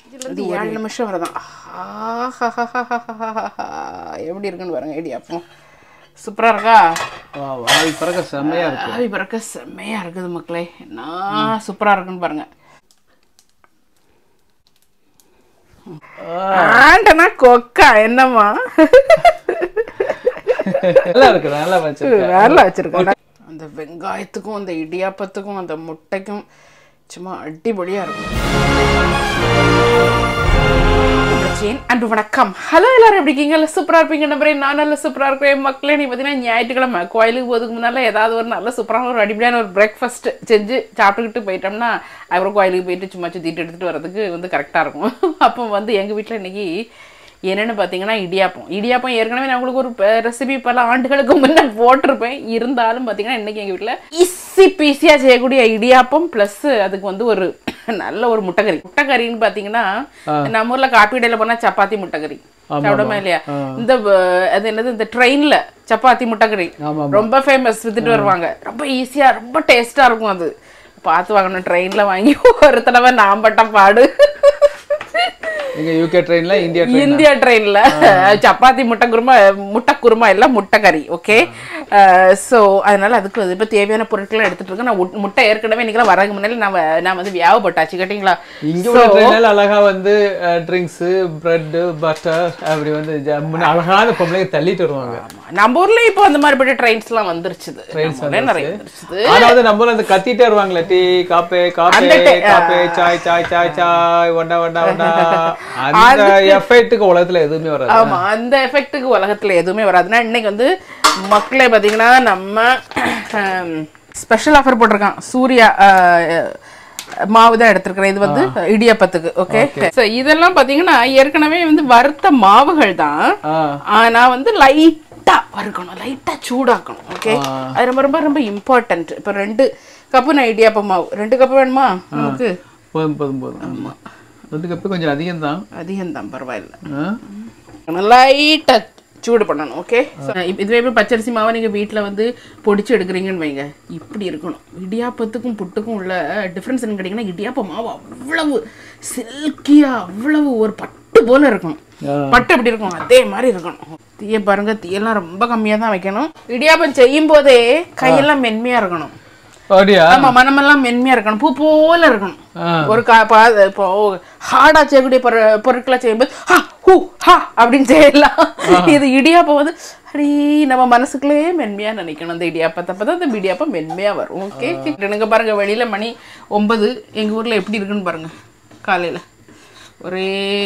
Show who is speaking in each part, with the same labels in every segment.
Speaker 1: இது ஏழு நிமிஷம் வரதான் எப்படி இருக்குன்னு பாருங்க இடியாப்பம் சூப்பராக இருக்கா
Speaker 2: வா வாய் பிறக்க செம்மையா இருக்கு
Speaker 1: ஆவி பறக்க செம்மையாக இருக்குது மக்களே என்ன சூப்பராக இருக்குன்னு பாருங்க ஆண்டனா கொக்கா என்னம்மா
Speaker 2: நல்லா இருக்கு நல்லா வச்சு
Speaker 1: வேலை வச்சிருக்கேன் அந்த வெங்காயத்துக்கும் அந்த இடியாப்பத்துக்கும் அந்த முட்டைக்கும் சும்மா அடிபொலியா இருக்கும் ஜெயின் அன்பு வணக்கம் ஹலோ எல்லாரும் எப்படி இருக்கீங்க எல்லாம் சூப்பரா இருப்பீங்க நம்புறேன் நான் நல்ல சூப்பரா இருக்கிறேன் மக்களே நீ பார்த்தீங்கன்னா ஞாயிற்றுக்கிழமை கோயிலுக்கு போகிறதுக்கு முன்னால ஏதாவது ஒரு நல்ல சூப்பரான ஒரு அடிப்படையான ஒரு பிரேக்ஃபாஸ்ட் செஞ்சு சாப்பிட்டுக்கிட்டு போயிட்டோம்னா அப்புறம் கோயிலுக்கு போயிட்டு சும்மா சுற்றிட்டு எடுத்துகிட்டு வரதுக்கு வந்து கரெக்டாக இருக்கும் அப்போ வந்து எங்கள் வீட்டில் இன்னைக்கு என்னென்னு பார்த்தீங்கன்னா இடியாப்பம் இடியாப்பம் ஏற்கனவே நான் உங்களுக்கு ஒரு ரெசிபி பல ஆண்டுகளுக்கு முன்னே போட்டிருப்பேன் இருந்தாலும் பார்த்தீங்கன்னா இன்னைக்கு எங்கள் வீட்டில் ஈஸி பீஸியாக செய்யக்கூடிய இடியாப்பம் ப்ளஸ் அதுக்கு வந்து ஒரு நல்ல ஒரு முட்டைக்கறி முட்டைக்கறின்னு பார்த்தீங்கன்னா நம்ம ஊரில் காப்பி கடையில் போனால் சப்பாத்தி முட்டைக்கறி சாப்பிடாம இல்லையா இந்த அஹ், அது என்னது இந்த ட்ரெயின்ல சப்பாத்தி முட்டைக்கறி
Speaker 2: ஆமா,
Speaker 1: ரொம்ப ஃபேமஸ் வித்துட்டு வருவாங்க ரொம்ப ஈஸியா ரொம்ப டேஸ்டா இருக்கும் அது பார்த்து வாங்கணும் ட்ரெயின்ல வாங்கி ஒரு தடவை நான் பட்ட பாடு
Speaker 2: எங்க யூகே ட்ரெயின்ல இந்தியா ட்ரெயின்
Speaker 1: இந்தியா ட்ரெயின்ல சப்பாத்தி முட்டை குருமா முட்டை குருமா எல்லாம் முட்டை கறி ஓகே ஸோ அதனால அதுக்கு இப்போ தேவையான பொருட்களை எடுத்துட்டு இருக்கேன் நான் உட்- முட்டை ஏற்கனவே இன்னைக்கு வரதுக்கு முன்னாடி நான் வ- நான் வந்து வியாபப்பட்டாச்சு கேட்டிங்களா
Speaker 2: இங்க உள்ள ட்ரெயின்ல அழகா வந்து ட்ரிங்க்ஸ் பிரெட் பட்டர் அப்படி வந்து ஜம்முன்னு அழகான பொம்பளைங்க தள்ளிட்டு வருவாங்க
Speaker 1: நம்ம ஊர்ல இப்போ அந்த மாதிரிப்பட்ட ட்ரெயின்ஸ் வந்துருச்சுது
Speaker 2: Trains
Speaker 1: நம்ம ஊர்ல நிறைய வந்துருச்சுது
Speaker 2: ஆனா வந்து நம்ம ஊர்ல அந்த கத்திட்டே வருவாங்களே டீ காப்பே காப்பே
Speaker 1: அந்த டே-
Speaker 2: காப்பே சாய் சாய் சாய் சாய் ஒண்டா ஒண்டா ஒண்டா அந்த எஃபெக்ட்டுக்கு உலகத்துல எதுவுமே வராது
Speaker 1: ஆமா அந்த எஃபெக்ட்டுக்கு உலகத்துல எதுவுமே வராதுன்னா இன்னைக்கு வந்து மக்களே பாத்தீங்கன்னா நம்ம ஸ்பெஷல் ஆஃபர் போட்டிருக்கான் சூர்யா அஹ், மாவு தான் எடுத்திருக்கிறேன் இது வந்து இடியாப்பத்துக்கு ஓகே ஸோ இதெல்லாம் பாத்தீங்கன்னா ஏற்கனவே வந்து வறுத்த மாவுகள் தான்
Speaker 2: ஆ.
Speaker 1: ஆனா வந்து லைட்டா வறுக்கணும் லைட்டா சூடாக்கணும் ஓகே அது ரொம்ப ரொம்ப ரொம்ப இம்பார்ட்டன்ட் இப்போ ரெண்டு கப்பு நான் இடியாப்ப மாவு ரெண்டு கப்பு வேணுமா நமக்கு
Speaker 2: போதும் போதும் போதும் ஆமா ரெண்டு கப்பு கொஞ்சம் அதிகம் தான்
Speaker 1: அதிகம்தான் பரவாயில்ல லைட்டாக சூடு பண்ணணும் ஓகே இதுவே இப்போ பச்சரிசி மாவை நீங்கள் வீட்டில் வந்து பொடிச்சு எடுக்கிறீங்கன்னு வைங்க இப்படி இருக்கணும் இடியாப்பத்துக்கும் புட்டுக்கும் உள்ள டிஃப்ரென்ஸ் என்ன கேட்டிங்கன்னா இடியாப்ப மாவு அவ்வளவு சில்கியாக அவ்வளவு ஒரு பட்டு போல இருக்கணும் பட்டு எப்படி இருக்கும் அதே மாதிரி இருக்கணும் தீய பாருங்க தீயெல்லாம் ரொம்ப கம்மியாக தான் வைக்கணும் இடியாப்பம் செய்யும் போதே கையெல்லாம் மென்மையாக இருக்கணும்
Speaker 2: அப்படியா
Speaker 1: ஆமா மனமெல்லாம் மென்மையா இருக்கணும் பூ போல இருக்கணும்
Speaker 2: ஆ.
Speaker 1: ஒரு கா பா இப்போ ஹார்டா செய்யக்கூடிய பொரு பொருட்களை செய்யும்போது ஹா ஹூ ஹா அப்படின்னு செய்யலாம் இது இடியாப்பம் வந்து அடி நம்ம மனசுக்குள்ளே மென்மையா நினைக்கணும் அந்த இடியாப்பத்தை அப்பதான் அந்த இடியாப்பம் மென்மையா வரும் ஓகே எனக்கு பாருங்க வெளியில மணி ஒன்பது எங்க ஊர்ல எப்படி இருக்குன்னு பாருங்க காலையில ஒரே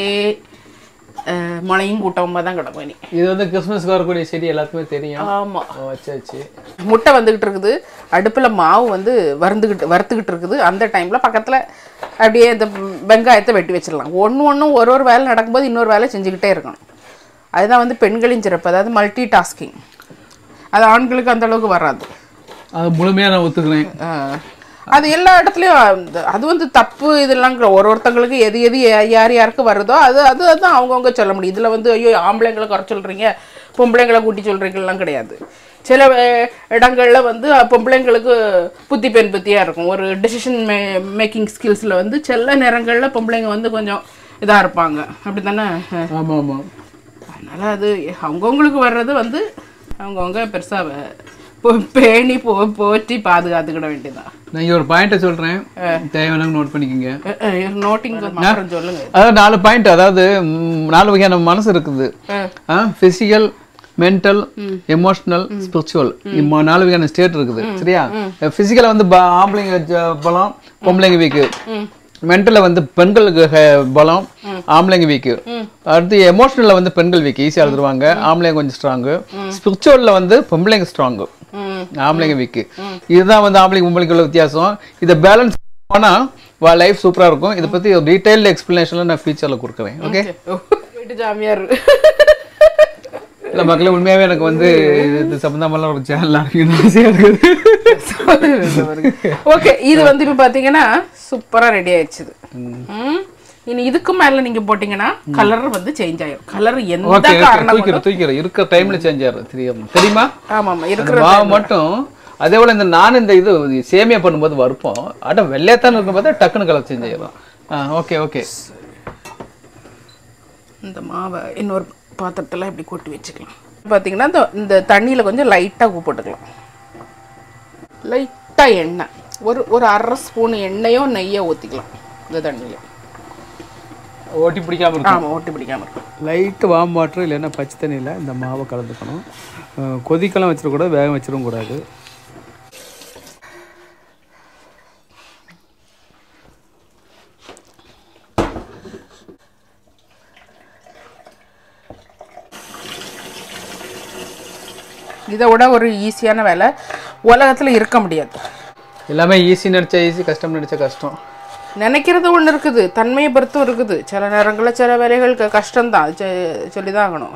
Speaker 1: அஹ், மழையும் கூட்டமாக தான் கிடக்கும் இனி
Speaker 2: இது வந்து கிறிஸ்மஸ்க்கு வரக்கூடிய செடி எல்லாத்துக்குமே தெரியும்
Speaker 1: ஆமா
Speaker 2: ஓ, வச்சாச்சு
Speaker 1: முட்டை வந்துக்கிட்டு இருக்குது அடுப்பில் மாவு வந்து வறுந்துக்கிட்டு வறுத்துக்கிட்டு இருக்குது அந்த டைமில் பக்கத்தில் அப்படியே இந்த வெங்காயத்தை வெட்டி வச்சிடலாம் ஒன்று ஒன்றும் ஒரு ஒரு வேலை நடக்கும்போது இன்னொரு வேலை செஞ்சுக்கிட்டே இருக்கணும் அதுதான் வந்து பெண்களின் சிறப்பு அதாவது மல்டி டாஸ்கிங் அது ஆண்களுக்கு அந்த அளவுக்கு வராது
Speaker 2: அது முழுமையா நான் ஒத்துக்கிறேன்
Speaker 1: ஆஹ். அது எல்லா இடத்துலையும் அந்த- அது வந்து தப்பு இதெல்லாம் கிடையாது. ஒரு ஒருத்தங்களுக்கு எது எது யா- யார் யாருக்கு வருதோ அது அது அதுதான் அவங்கவுங்க சொல்ல முடியும் இதில் வந்து ஐயோ ஆம்பளைங்களை குறை சொல்கிறீங்க பொம்பளைங்களை கூட்டி சொல்கிறீங்கலாம் கிடையாது சில அஹ், இடங்கள்ல வந்து அஹ், பொம்பளைங்களுக்கு புத்தி பெண் புத்தியாக இருக்கும் ஒரு டெசிஷன் மே மேக்கிங் ஸ்கில்ஸில் வந்து சில நேரங்களில் பொம்பளைங்க வந்து கொஞ்சம் இதாக இருப்பாங்க அப்படி தானே
Speaker 2: ஆமா ஆமா
Speaker 1: அதனால் அது அவங்கவுங்களுக்கு வர்றது வந்து அவங்கவுங்க பெருசாக பேணி போ போற்றி பாதுகாத்துக்கிட வேண்டியதான்
Speaker 2: நான் இங்க ஒரு பாயிண்ட்டை சொல்றேன் தேவையான நோட் பண்ணிக்கோங்க
Speaker 1: நோட்டிங் மாத்திரம் சொல்லுங்க
Speaker 2: அதாவது நாலு பாயிண்ட் அதாவது ம், நாலு வகையான மனசு இருக்குது பிசிக்கல் மென்டல் எமோஷனல் ஸ்பிரிச்சுவல் நாலு வகையான ஸ்டேட் இருக்குது சரியா பிசிக்கலா வந்து ப- ஆம்பளைங்க ஜ- பலம் பொம்பளைங்க வீக்கு மென்டல்ல வந்து பெண்களுக்கு ஹ- பலம் ஆம்பளைங்க வீக்கு அடுத்து எமோஷனல்ல வந்து பெண்கள் வீக் ஈஸியாக எழுதுருவாங்க ஆம்பளைங்க கொஞ்சம் ஸ்ட்ராங்கு ஸ்பிரிச்சுவல்ல வந்து பொம்பளைங்க ஸ்ட்ராங்கு
Speaker 1: ம்
Speaker 2: ஆம்பளைங்க வீக்கு இதுதான் வந்து ஆம்பளைங்க பொம்பளைக்கு உள்ள வித்தியாசம் இதை பேலன்ஸ் பண்ணா வா லைஃப் சூப்பரா இருக்கும் இதை பத்தி ஒரு டீடைல்டு எக்ஸ்பிளனேஷன்ல நான் ஃபியூச்சர்ல கொடுக்குறேன் ஓகே
Speaker 1: வீட்டு ஜாமியார்
Speaker 2: இல்ல மக்களே உண்மையாவே எனக்கு வந்து இது சம்பந்தமெல்லாம் ஒரு சேனல் ஆரம்பிக்கணும் ஆசையா இருக்குது
Speaker 1: ஓகே இது வந்து இப்போ பார்த்தீங்கன்னா சூப்பரா ரெடி ஆயிடுச்சுது ம். இனி இதுக்கு மேல நீங்க போட்டீங்கன்னா கலர் வந்து சேஞ்ச் ஆயிடும் கலர் எந்த
Speaker 2: ஓகே
Speaker 1: காரணம்
Speaker 2: தூக்கிற தூக்கிற இருக்கிற டைம்ல சேஞ்ச் ஆயிடும் தெரியும் தெரியுமா
Speaker 1: ஆமா ஆமா
Speaker 2: அந்த
Speaker 1: இருக்கிற
Speaker 2: மாவு மட்டும் அதே போல இந்த நான் இந்த இது சேமியா பண்ணும்போது வறுப்போம் அட வெள்ளையத்தான் இருக்கும் பார்த்தா டக்குன்னு கலர் சேஞ்ச் ஆயிடும் ஓகே ஓகே
Speaker 1: இந்த மாவை இன்னொரு பாத்திரத்தில் இப்படி கொட்டி வச்சுக்கலாம் பார்த்தீங்கன்னா இந்த இந்த தண்ணியில் கொஞ்சம் லைட்டாக உப்பு போட்டுக்கலாம் லைட்டாக எண்ணெய் ஒரு ஒரு அரை ஸ்பூன் எண்ணெயோ நெய்யோ ஊற்றிக்கலாம் இந்த தண்ணியில்
Speaker 2: ஓட்டி பிடிக்காம இருக்கும்
Speaker 1: ஆமாம் ஓட்டி பிடிக்காம இருக்கும்
Speaker 2: லைட்டு வாம் வாட்டர் இல்லைன்னா பச்சை தண்ணியில் இந்த மாவை கலந்துக்கணும் அஹ் கொதிக்கலாம் வச்சிடக்கூடாது வேக வச்சிடவும் கூடாது
Speaker 1: இதை விட ஒரு ஈஸியான வேலை உலகத்தில் இருக்க முடியாது
Speaker 2: எல்லாமே ஈஸி நினச்சா ஈஸி கஷ்டம் நினச்சா கஷ்டம்
Speaker 1: நினைக்கிறது ஒன்று இருக்குது தன்மையை பொறுத்தும் இருக்குது சில நேரங்களில் சில வேலைகளுக்கு கஷ்டம்தான் அது சொல்லி தான் ஆகணும்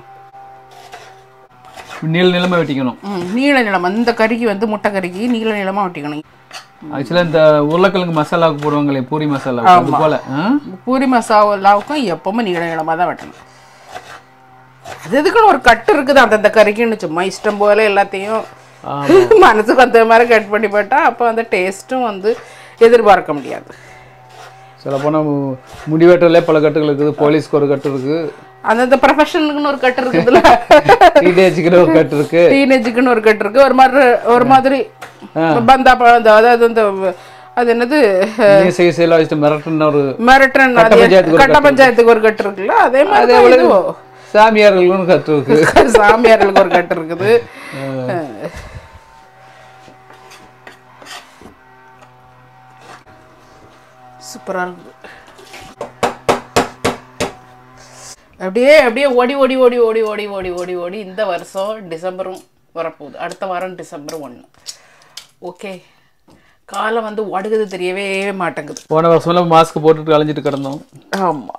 Speaker 2: நீள நிலமை வெட்டிக்கணும்
Speaker 1: ம், நீள நிலம் இந்த கறிக்கு வந்து முட்டை கறிக்கு நீள நிலமாக வெட்டிக்கணும்
Speaker 2: ஆக்சுவலாக இந்த உருளைக்கிழங்கு மசாலாவுக்கு போடுவாங்களே பூரி மசாலா அது போல்
Speaker 1: பூரி மசாலாவுக்கும் எப்பவுமே நீள நிலமாக தான் வெட்டணும் அது எதுக்குன்னு ஒரு கட்டு இருக்குது அந்தந்த கறிக்குன்னு சும்மா இஷ்டம் போல எல்லாத்தையும் மனசுக்கு அந்த மாதிரி கட் பண்ணி போட்டா அப்போ அந்த டேஸ்ட்டும் வந்து எதிர்பார்க்க முடியாது
Speaker 2: சொல்ல போனால் முடிவெட்டலே பல கட்டுகள் இருக்குது போலீஸ்க்கு ஒரு கட்டு இருக்குது
Speaker 1: அந்தந்த ப்ரொஃபஷனுக்குன்னு ஒரு கட்டு இருக்குதுல்ல
Speaker 2: டீனேஜுக்குன்னு ஒரு கட்டு இருக்கு
Speaker 1: டீனேஜுக்குன்னு ஒரு கட்டு இருக்கு ஒரு மாதிரி ஒரு மாதிரி பந்தா ப- அந்த அதாவது அந்த அது என்னது
Speaker 2: நீ செய்ய செயல வச்சுட்டு மிரட்டுன்னு ஒரு
Speaker 1: மிரட்டன்
Speaker 2: கட்ட பஞ்சாயத்துக்கு ஒரு
Speaker 1: கட்ட பஞ்சாயத்துக்கு ஒரு கட்டு இருக்குல்ல அதே மாதிரி தான் இதுவும்.
Speaker 2: சாமியார்களுக்கு கட்டு இருக்கு
Speaker 1: சாமியார்களுக்கு ஒரு கட்டு இருக்குது சூப்பரா இருக்குது அப்படியே அப்படியே ஓடி ஓடி ஓடி ஓடி ஓடி ஓடி ஓடி ஓடி இந்த வருஷம் டிசம்பரும் வரப்போகுது அடுத்த வாரம் டிசம்பர் ஒன்று ஓகே காலம் வந்து ஓடுகுது தெரியவே மாட்டேங்குது
Speaker 2: போன வருஷம்லாம் மாஸ்க் போட்டுட்டு அலைஞ்சிட்டு கிடந்தோம்
Speaker 1: ஆமா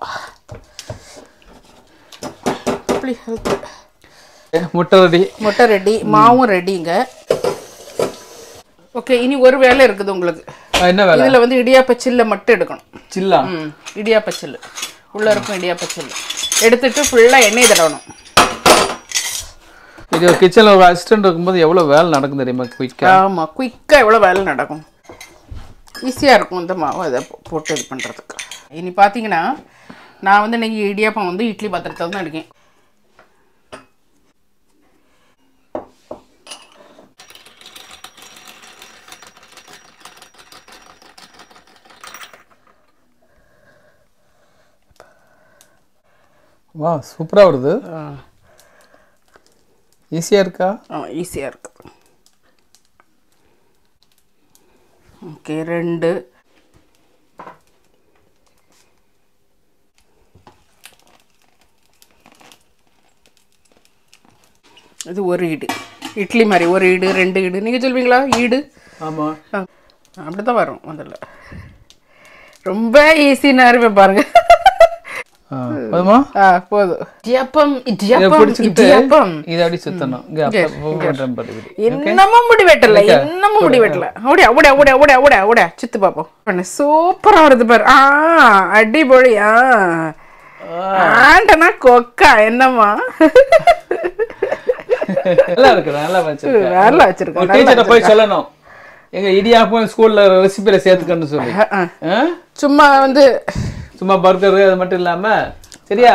Speaker 1: அப்படி health.
Speaker 2: ஏ, முட்டை ரெடி
Speaker 1: முட்டை ரெடி மாவும் ரெடிங்க ஓகே இனி ஒரு வேலை இருக்குது உங்களுக்கு
Speaker 2: என்ன வேலை
Speaker 1: இதில் வந்து இடியாப்ப சில்லை மட்டும் எடுக்கணும்
Speaker 2: சில்லா
Speaker 1: ம் இடியாப்ப சில்லு உள்ளே இருக்கும் இடியாப்ப சில்லு எடுத்துட்டு ஃபுல்லாக எண்ணெய் தடவணும்
Speaker 2: இது கிச்சனில் ஒரு அசிஸ்டன்ட் இருக்கும்போது எவ்வளோ வேலை நடக்கும் தெரியுமா குயிக்காக
Speaker 1: ஆமாம் குயிக்காக எவ்வளோ வேலை நடக்கும் ஈஸியாக இருக்கும் இந்த மாவு அதை போ- போட்டு இது பண்ணுறதுக்கு இனி பார்த்தீங்கன்னா நான் வந்து இன்னைக்கு இடியாப்பம் வந்து இட்லி பாத்திரத்தில் தான் எடுக்கேன்
Speaker 2: வா சூப்பராக வருது ஈஸியாக இருக்கா
Speaker 1: ஆமாம் ஈஸியாக இருக்கு ஓகே ரெண்டு இது ஒரு ஈடு இட்லி மாதிரி ஒரு ஈடு ரெண்டு ஈடு நீங்கள் சொல்வீங்களா ஈடு
Speaker 2: ஆமாம்
Speaker 1: அப்படி தான் வரும் முதல்ல ரொம்ப ஈஸின்னு பாருங்க
Speaker 2: ஆ போதுமா
Speaker 1: ஆ போதும் இடியாப்பம்
Speaker 2: இதை
Speaker 1: இடியாப்பம்
Speaker 2: பிடிச்சிக்கிட்டு
Speaker 1: இடியாப்பம்
Speaker 2: இதை அப்படி சுத்தணும் இங்கே அப்போ பண்ணுறேன் பாரு இப்படி
Speaker 1: இன்னமும் முடி வெட்டல இன்னமும் முடி வெட்டல ஓடியா ஓடியா ஓடியா ஓடியா ஓடியா ஓடியா சுத்து பாப்போம் பண்ணு சூப்பரா வருது பாரு ஆ அடிபொழி ஆ ஆண்டனா கொக்கா என்னம்மா
Speaker 2: நல்லா இருக்கு நல்லா வச்சிருக்கேன்
Speaker 1: நல்லா வச்சிருக்கேன்
Speaker 2: ஒரு டீச்சர்ட்ட போய் சொல்லணும் எங்க இடியாப்பம் ஸ்கூல்ல ரெசிபியில சேர்த்துக்கன்னு சொல்லி
Speaker 1: ஆ.
Speaker 2: ஆ?
Speaker 1: சும்மா வந்து
Speaker 2: சும்மா பர்கர் அது மட்டும் இல்லாம சரியா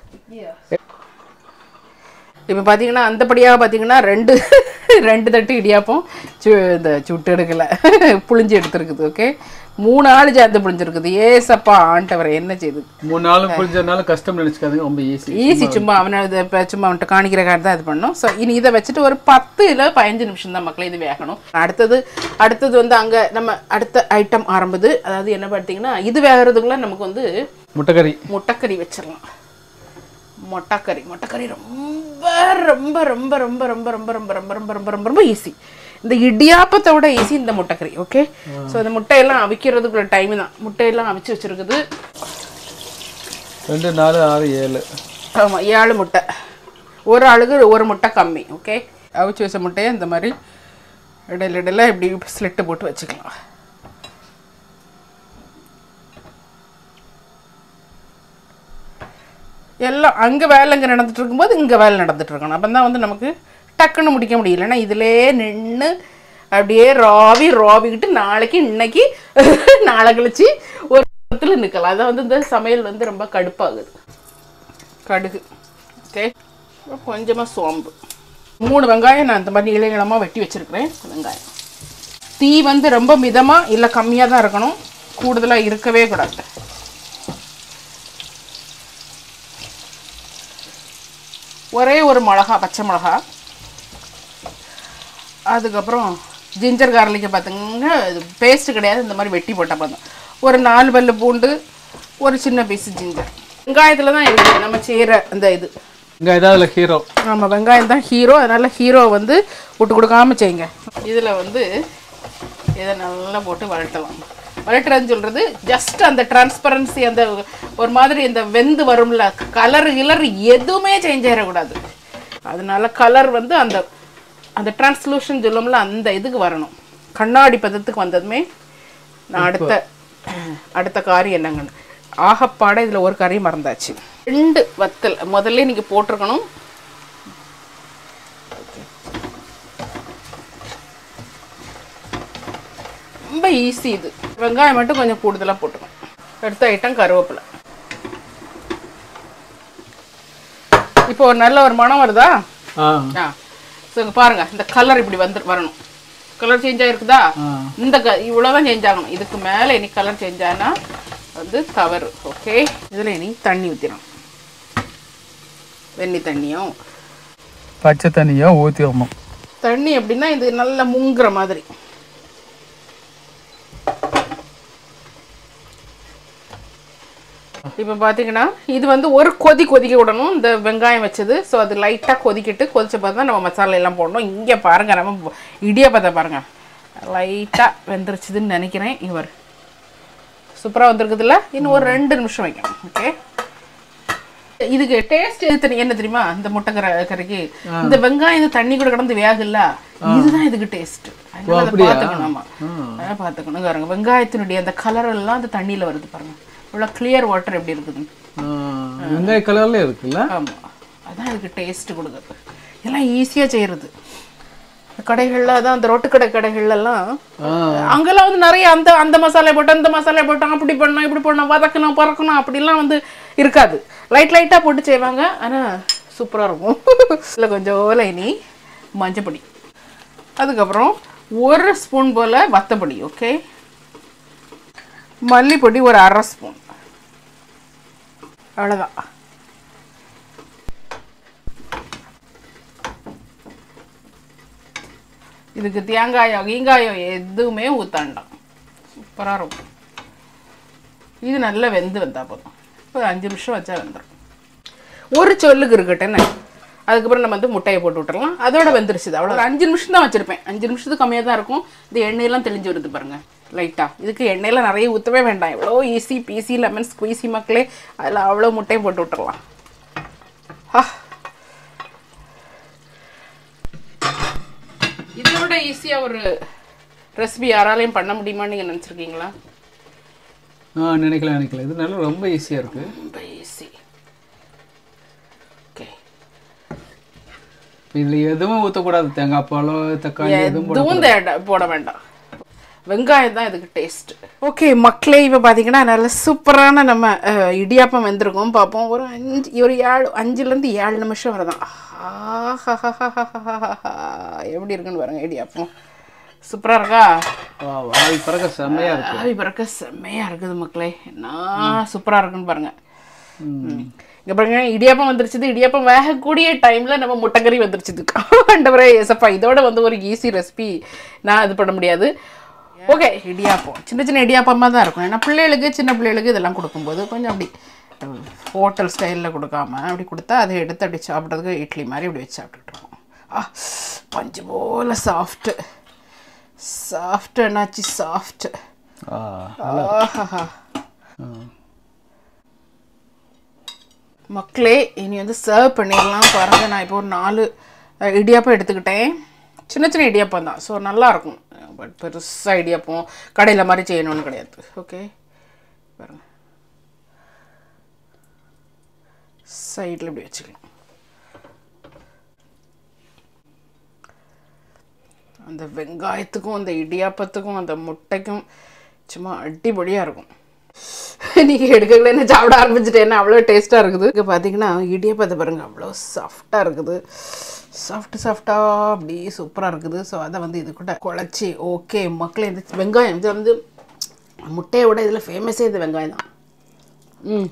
Speaker 1: இப்போ பார்த்தீங்கன்னா அந்தபடியாக பார்த்தீங்கன்னா ரெண்டு ரெண்டு தட்டு இடியாப்பம் சு இந்த சுட்டு எடுக்கல புளிஞ்சு எடுத்துருக்குது ஓகே மூணு ஆள் சேர்ந்து புளிஞ்சிருக்குது ஏசப்பா ஆண்டவர் என்ன செய்யுது
Speaker 2: மூணு நாளும் புரிஞ்சதுனால கஷ்டம் நினைச்சுக்காதீங்க ரொம்ப ஈஸி
Speaker 1: ஈஸி சும்மா அவனை இது இப்போ சும்மா அவன்கிட்ட காணிக்கிற கார்டு தான் இது பண்ணணும் ஸோ இனி இதை வச்சுட்டு ஒரு பத்து இல்லை பதினஞ்சு நிமிஷம் தான் மக்களே இது வேகணும் அடுத்தது அடுத்தது வந்து அங்கே நம்ம அடுத்த ஐட்டம் ஆரம்புது அதாவது என்ன பார்த்தீங்கன்னா இது வேகிறதுக்குள்ள நமக்கு வந்து
Speaker 2: முட்டைக்கறி
Speaker 1: முட்டைக்கறி வச்சிடலாம் முட்டைக்கறி முட்டைக்கறி ரொம்ப ரொம்ப ரொம்ப ரொம்ப ரொம்ப ரொம்ப ரொம்ப ரொம்ப ரொம்ப ரொம்ப ரொம்ப ரொம்ப ஈஸி இந்த இடியாப்பத்தை விட ஈஸி இந்த முட்டைக்கறி ஓகே ஸோ இந்த முட்டையெல்லாம் அவிக்கிறதுக்குள்ள டைம் தான் முட்டையெல்லாம் அவிச்சு வச்சிருக்குது
Speaker 2: ரெண்டு நாலு ஆறு ஏழு
Speaker 1: ஆமாம் ஏழு முட்டை ஒரு ஆளுக்கு ஒரு முட்டை கம்மி ஓகே அவிச்சு வச்ச முட்டையை இந்த மாதிரி இடையில இடையில இப்படி ஸ்லிட்டு போட்டு வச்சுக்கலாம் எல்லாம் அங்கே வேலை இங்கே நடந்துட்டு இருக்கும்போது இங்கே வேலை நடந்துட்டு இருக்கணும் அப்போ தான் வந்து நமக்கு டக்குன்னு முடிக்க முடியல ஏன்னா இதிலே நின்று அப்படியே ராவி ராவிக்கிட்டு நாளைக்கு இன்னைக்கு நாளை கழிச்சு ஒரு இடத்துல நிற்கலாம் அதான் வந்து இந்த சமையல் வந்து ரொம்ப கடுப்பாகுது கடுகு ஓகே கொஞ்சமாக சோம்பு மூணு வெங்காயம் நான் இந்த மாதிரி நீளங்களாக வெட்டி வச்சுருக்கிறேன் வெங்காயம் தீ வந்து ரொம்ப மிதமாக இல்லை கம்மியாக தான் இருக்கணும் கூடுதலாக இருக்கவே கூடாது ஒரே ஒரு மிளகா பச்சை மிளகா அதுக்கப்புறம் ஜிஞ்சர் கார்லிக்கை பார்த்துங்க இது பேஸ்ட்டு கிடையாது இந்த மாதிரி வெட்டி போட்டால் பார்த்தோம் ஒரு நாலு பல்லு பூண்டு ஒரு சின்ன பீஸ் ஜிஞ்சர் வெங்காயத்தில் தான் இருக்குது நம்ம செய்கிற அந்த இது
Speaker 2: இங்கே ஏதாவது ஹீரோ
Speaker 1: ஆமாம் வெங்காயம் தான் ஹீரோ அதனால் ஹீரோ வந்து விட்டு கொடுக்காம செய்யுங்க இதில் வந்து இதை நல்லா போட்டு வளர்த்தலாம் வளர்ட்டுறதுன்னு சொல்கிறது ஜஸ்ட் அந்த டிரான்ஸ்பரன்சி அந்த ஒரு மாதிரி இந்த வெந்து வரும்ல கலர் கிலர் எதுவுமே சேஞ்ச் ஆகிடக்கூடாது அதனால கலர் வந்து அந்த அந்த டிரான்ஸ்லூஷன் சொல்லும்ல அந்த இதுக்கு வரணும் கண்ணாடி பதத்துக்கு வந்ததுமே நான் அடுத்த அடுத்த காரியம் என்னங்கன்னு ஆகப்பாட இதில் ஒரு கறி மறந்தாச்சு ரெண்டு வத்தல் முதல்ல நீங்கள் போட்டிருக்கணும் ரொம்ப ஈஸி இது வெங்காயம் மட்டும் கொஞ்சம் கூடுதலாக போட்டுக்கணும் அடுத்த ஐட்டம் கருவேப்பிலை இப்போ ஒரு நல்ல ஒரு மனம் வருதா
Speaker 2: ஆ
Speaker 1: ஆ ஸோ இங்கே பாருங்க இந்த கலர் இப்படி வந்து வரணும் கலர் சேஞ்ச் ஆகிருக்குதா
Speaker 2: ஆ.
Speaker 1: இந்த க இவ்வளோதான் சேஞ்ச் ஆகணும் இதுக்கு மேலே இனி கலர் சேஞ்ச் ஆனா வந்து தவறு ஓகே இதில் இனி தண்ணி ஊற்றிடணும் வெண்ணி தண்ணியும்
Speaker 2: பச்சை தண்ணியை ஊற்றிடணும்
Speaker 1: தண்ணி எப்படின்னா இது நல்லா முங்குற மாதிரி இப்போ பார்த்தீங்கன்னா இது வந்து ஒரு கொதி கொதிக்க விடணும் இந்த வெங்காயம் வச்சது ஸோ அது லைட்டாக கொதிக்கிட்டு கொதிச்ச பார்த்து தான் நம்ம மசாலா எல்லாம் போடணும் இங்கே பாருங்கள் நம்ம இடியாப்பத்தை பாருங்கள் லைட்டாக வெந்துருச்சுதுன்னு நினைக்கிறேன் இவர் சூப்பராக வந்திருக்குதுல்ல இன்னும் ஒரு ரெண்டு நிமிஷம் வைக்கணும் ஓகே இதுக்கு டேஸ்ட் எது தெரியும் என்ன தெரியுமா இந்த முட்டை கரை கறிக்கு இந்த வெங்காயம் இந்த தண்ணி கூட கடந்து வேகல இதுதான் இதுக்கு டேஸ்ட் பார்த்துக்கணும் ஆமா அதான் பார்த்துக்கணும் பாருங்க வெங்காயத்தினுடைய அந்த கலர் எல்லாம் அந்த தண்ணியில வருது பாருங்க இவ்வளோ கிளியர் வாட்டர் எப்படி இருக்குது
Speaker 2: வெங்காய கலர்ல இருக்குல்ல
Speaker 1: ஆமா அதான் இதுக்கு டேஸ்ட் கொடுக்குறது எல்லாம் ஈஸியா செய்யறது கடைகள்ல அதான் அந்த ரோட்டு கடை கடைகள்ல எல்லாம்
Speaker 2: ஆ
Speaker 1: அங்கெல்லாம் வந்து நிறைய அந்த அந்த மசாலா போட்டு அந்த மசாலா போட்டு அப்படி பண்ணோம் இப்படி பண்ணோம் வதக்கணும் பறக்கணும் அப்படிலாம் வந்து இருக்காது லைட் லைட்டாக போட்டு செய்வாங்க ஆனால் சூப்பராக இருக்கும் இல்லை கொஞ்சம் இனி மஞ்சப்பொடி அதுக்கப்புறம் ஒரு ஸ்பூன் போல் வத்தப்பொடி ஓகே மல்லிப்பொடி ஒரு அரை ஸ்பூன் அவ்வளோதான் இதுக்கு தேங்காயோ கீங்காயோ எதுவுமே ஊத்தாண்டாம் சூப்பராக இருக்கும் இது நல்லா வெந்து வந்தா போதும் இப்போ அஞ்சு நிமிஷம் வச்சா வெந்துடும் ஒரு சொல்லுக்கு இருக்கட்டேன்னு அதுக்கப்புறம் நம்ம வந்து முட்டையை போட்டு விட்டுறலாம் அதோட வெந்துருச்சு இது அவ்வளோ அஞ்சு நிமிஷம் தான் வச்சுருப்பேன் அஞ்சு நிமிஷத்துக்கு கம்மியாக தான் இருக்கும் இந்த எண்ணெயெல்லாம் தெளிஞ்சு வருது பாருங்க லைட்டாக இதுக்கு எண்ணெயெல்லாம் நிறைய ஊற்றவே வேண்டாம் எவ்வளோ ஈஸி பீசி லெமன் ஸ்குவீசி மக்களே அதில் அவ்வளோ முட்டையும் போட்டு விட்டுறலாம் ஆ இதோட ஈஸியாக ஒரு ரெசிபி யாராலையும் பண்ண முடியுமான்னு நீங்கள் நினச்சிருக்கீங்களா
Speaker 2: ஆ நினைக்கல நினைக்கல இது நல்லா ரொம்ப ஈஸியாக இருக்கு
Speaker 1: ரொம்ப ஈஸி ஓகே
Speaker 2: இதுல எதுவும் ஊற்றக்கூடாது தேங்காய் பழம் தக்காளி எதுவும் போட-
Speaker 1: எதுவும் தேட போட வேண்டாம் வெங்காயம் தான் இதுக்கு டேஸ்ட் ஓகே மக்களே இப்போ பார்த்தீங்கன்னா நல்ல சூப்பரான நம்ம அஹ், இடியாப்பம் வெந்திருக்கோம் பார்ப்போம் ஒரு அஞ்சு ஒரு ஏழு அஞ்சுலேருந்து ஏழு நிமிஷம் வரதான் எப்படி இருக்குன்னு பாருங்க இடியாப்பம் சூப்பராக இருக்கா
Speaker 2: வா வாய் பறக்க செம்மையா இருக்கு
Speaker 1: ஆவி பறக்க செம்மையாக இருக்குது மக்களே என்ன சூப்பராக இருக்குன்னு பாருங்க இங்கே பாருங்க இடியாப்பம் வந்துருச்சுது இடியாப்பம் வேகக்கூடிய டைமில் நம்ம முட்டைக்கறி வந்துருச்சுது ஆண்டவரே ஏசப்பா இதோட வந்து ஒரு ஈஸி ரெசிபி நான் இது பண்ண முடியாது ஓகே இடியாப்பம் சின்ன சின்ன இடியாப்பமாக தான் இருக்கும் ஏன்னா பிள்ளைகளுக்கு சின்ன பிள்ளைகளுக்கு இதெல்லாம் கொடுக்கும்போது கொஞ்சம் அப்படி ஹோட்டல் ஸ்டைலில் கொடுக்காம அப்படி கொடுத்தா அதை எடுத்து அப்படி சாப்பிட்றதுக்கு இட்லி மாதிரி அப்படி வச்சு சாப்பிட்டுட்டு இருக்கோம் ஆ பஞ்சு போல் சாஃப்ட்டு சாஃப்ட் என்னாச்சு சாஃப்ட்
Speaker 2: ஆ
Speaker 1: ஆஹாஹா. மக்களே இனி வந்து சர்வ் பண்ணிடலாம் பாருங்க நான் இப்போ ஒரு நாலு அஹ், இடியாப்பம் எடுத்துக்கிட்டேன் சின்ன சின்ன இடியாப்பம் தான் ஸோ நல்லா இருக்கும் பட் பெருசாக இடியாப்பம் கடையில் மாதிரி செய்யணும்னு கிடையாது ஓகே பாருங்க சைடில் இப்படி வச்சுக்கலாம் அந்த வெங்காயத்துக்கும் அந்த இடியாப்பத்துக்கும் அந்த முட்டைக்கும் சும்மா அடிபொடியாக இருக்கும் நீங்கள் எடுக்கலன்னு சாப்பிட ஆரம்பிச்சிட்டேன்னா அவ்வளோ டேஸ்ட்டாக இருக்குது இங்கே பார்த்தீங்கன்னா இடியப்பத்தை பாருங்க அவ்வளோ சாஃப்டாக இருக்குது சாஃப்ட் சாஃப்டாக அப்படி சூப்பராக இருக்குது ஸோ அதை வந்து இது கூட குழச்சி ஓகே மக்களே இந்த வெங்காயம் இது வந்து முட்டையை விட இதில் ஃபேமஸே இந்த வெங்காயம் தான் ம்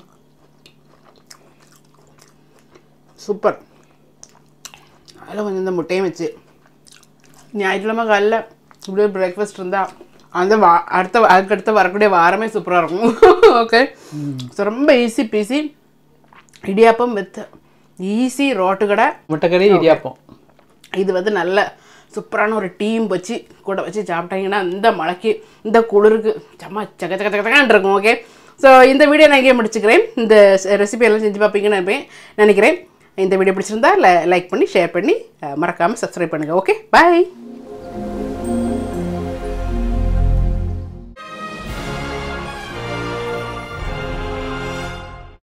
Speaker 1: சூப்பர் அதில் கொஞ்சம் இந்த முட்டையும் வச்சு ஞாயிற்றுக்கிழமை காலைல இப்படியே பிரேக்ஃபாஸ்ட் இருந்தால் அந்த வா அடுத்த அதுக்கடுத்து வரக்கூடிய வாரமே சூப்பராக இருக்கும் ஓகே ஸோ ரொம்ப easy peasy idiyappam with easy road கடை
Speaker 2: முட்டைக்கறி இடியாப்பம்
Speaker 1: இது வந்து நல்ல சூப்பரான ஒரு டீம் வச்சு கூட வச்சு சாப்பிட்டாங்கன்னா இந்த மழைக்கு இந்த குளிருக்கு செம்ம சக்க சக்க சக்க சக்கன்னு இருக்கும் ஓகே ஸோ இந்த வீடியோ நான் இங்கே முடிச்சுக்கிறேன் இந்த ரெசிபி எல்லாம் செஞ்சு பார்ப்பீங்கன்னு நினைப்பேன் நினைக்கிறேன் இந்த வீடியோ பிடிச்சிருந்தா லைக் பண்ணி ஷேர் பண்ணி மறக்காமல் சப்ஸ்கிரைப் பண்ணுங்கள் ஓகே பாய்